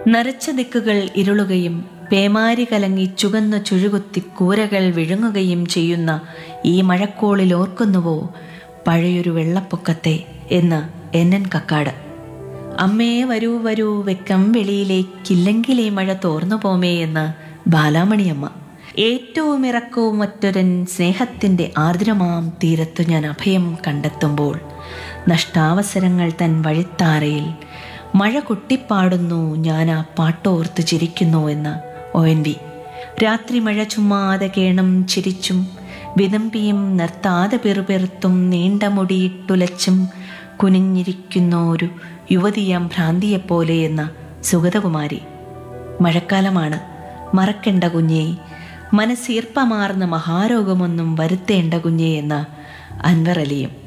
നരച്ച ദിക്കുകൾ ഇരുളുകയും പേമാരി കലങ്ങി ചുവന്ന ചുഴുകുത്തി കൂരകൾ വിഴുങ്ങുകയും ചെയ്യുന്ന ഈ മഴക്കോളിൽ ഓർക്കുന്നുവോ പഴയൊരു വെള്ളപ്പൊക്കത്തെ എന്ന് എന്നൻ കക്കാട് അമ്മേ വരൂ വരൂ വെക്കം വെളിയിലേക്കില്ലെങ്കിൽ ഈ മഴ തോർന്നു പോമേ എന്ന് ബാലാമണിയമ്മ ഏറ്റവും ഇറക്കവും മറ്റൊരൻ സ്നേഹത്തിൻ്റെ ആർദ്രമാം തീരത്തു ഞാൻ അഭയം കണ്ടെത്തുമ്പോൾ നഷ്ടാവസരങ്ങൾ തൻ വഴിത്താരയിൽ മഴ കൊട്ടിപ്പാടുന്നു ഞാൻ ആ പാട്ടോർത്ത് ചിരിക്കുന്നു എന്ന് ഒ എൻ വി രാത്രി മഴ ചുമ്മാതെ കേണം ചിരിച്ചും വിതമ്പിയും നിർത്താതെ പെറുപെറുത്തും നീണ്ട മുടിയിട്ടുലച്ചും കുനിഞ്ഞിരിക്കുന്ന ഒരു യുവതിയാം ഭ്രാന്തിയെപ്പോലെ എന്ന സുഗതകുമാരി മഴക്കാലമാണ് മറക്കേണ്ട കുഞ്ഞേ മനസ്സീർപ്പമാർന്ന മഹാരോഗമൊന്നും വരുത്തേണ്ട കുഞ്ഞേ എന്ന അൻവർ അലിയും